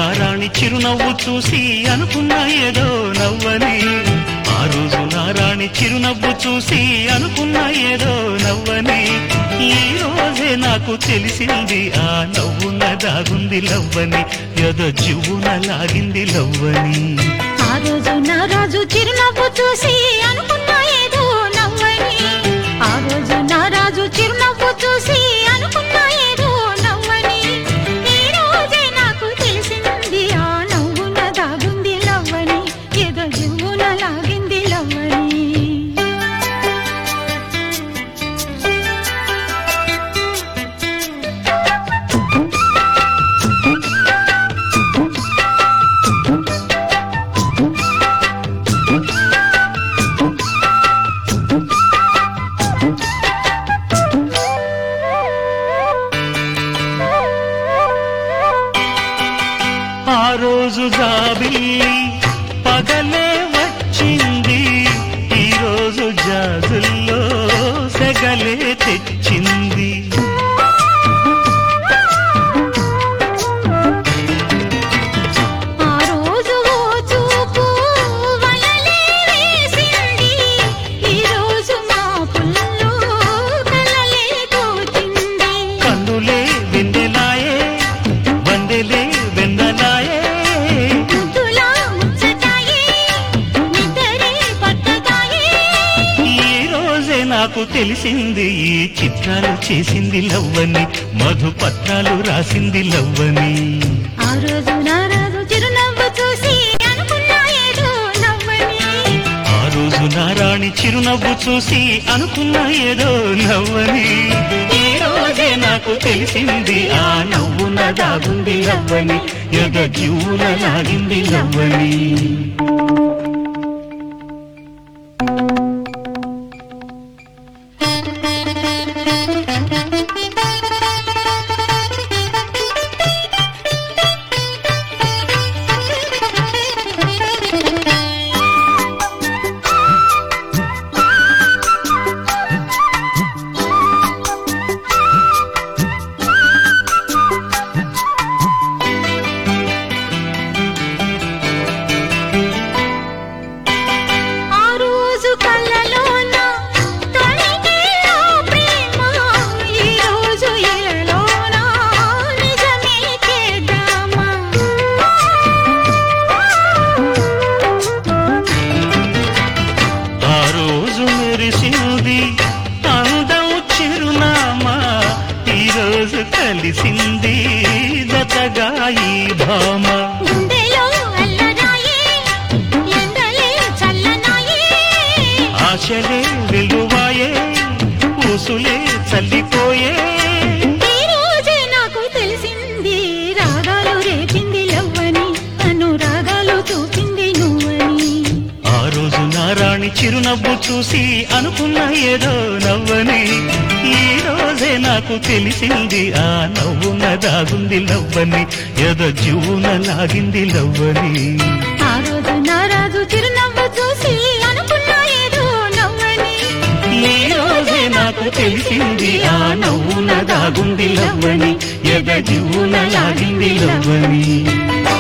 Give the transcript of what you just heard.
నారాణి చిరునవ్వు చూసి అనుకున్నా ఏదో నవ్వని ఆ రోజు నారాణి చిరునవ్వు చూసి అనుకున్నా ఏదో నవ్వని ఈ రోజే నాకు తెలిసింది ఆ నవ్వున దాగుంది లవ్వని ఏదో జివ్వున లాగింది లవ్వని ఆ రోజు నా రాజు చిరునవ్వు చూసి అనుకున్నా ఏదో నవ్వని ఆ రోజు నా రాజు చిరునవ్వు చూసి అనుకున్నా ఏదో నవ్వని ఈ రోజే నాకు తెలిసింది ఆ నవ్వున దాగుంది లవ్వని ఏదో జివ్వున లాగింది లవ్వని ఆ రోజు జాబిల్లి పగలే వచ్చింది ఈ రోజు జాజుల్లో సెగలే తెచ్చింది ఆ రోజు ఓ చూపు వలలే వేసింది ఈ రోజు మా పుల్లో కలలే తోచింది కన్నులే వెన్నెలాయే వందెలే వెన్నలాయే ముద్దులా ముచ్చటాయే నిద్రే పట్టదాయే ఈ రోజే నాకు తెలిసింది ఈ చిత్రాలు చేసింది లవ్వని మధుపత్రాలు రాసింది లవ్వని ఆ రోజు నా రాజు చిరునవ్వు చూసి అనుకున్నా ఏదో నవ్వని ఆ రోజు నారాణి చిరునవ్వు చూసి అనుకున్నా ఏదో నవ్వని ఈ రోజే నాకు తెలిసింది ఆ నవ్వున దాగుంది లవ్వని ఎద జీవున లాగింది లవ్వని ఆ రోజు కళ్ళలోన తొణికే ఆ ప్రేమ ఈ రోజు ఎలలోన నిజమే చేద్దామా ఆ రోజు మెరిసింది అందం చిరునామా ఈ రోజు కలిసింది దతగా ఈ భామ గుండెలో అల్లరాయే ఎండలే చల్లనాయే ఆశలే వెలువాయే ఊసులే చల్లిపోయే ఈ రోజే నాకు తెలిసింది రాగాలు రేపింది లవ్వని అనురాగాలు చూపింది నువ్వని ఆ రోజు నారాణి చిరునవ్వు చూసి అనుకున్న ఏదో నవ్వని ఈ రోజే నాకు తెలిసింది ఆ నవ్వున దాగుంది లవ్వని ఏదో జీవున లాగింది లవ్వని ఆ రోజు నా రాజు చిరునవ్వు చూసి అనుకున్నా ఏదో నవ్వని ఈ రోజే నాకు తెలిసింది ఆ నవ్వున దాగుంది లవ్వని ఎద జీవున లాగింది లవ్వని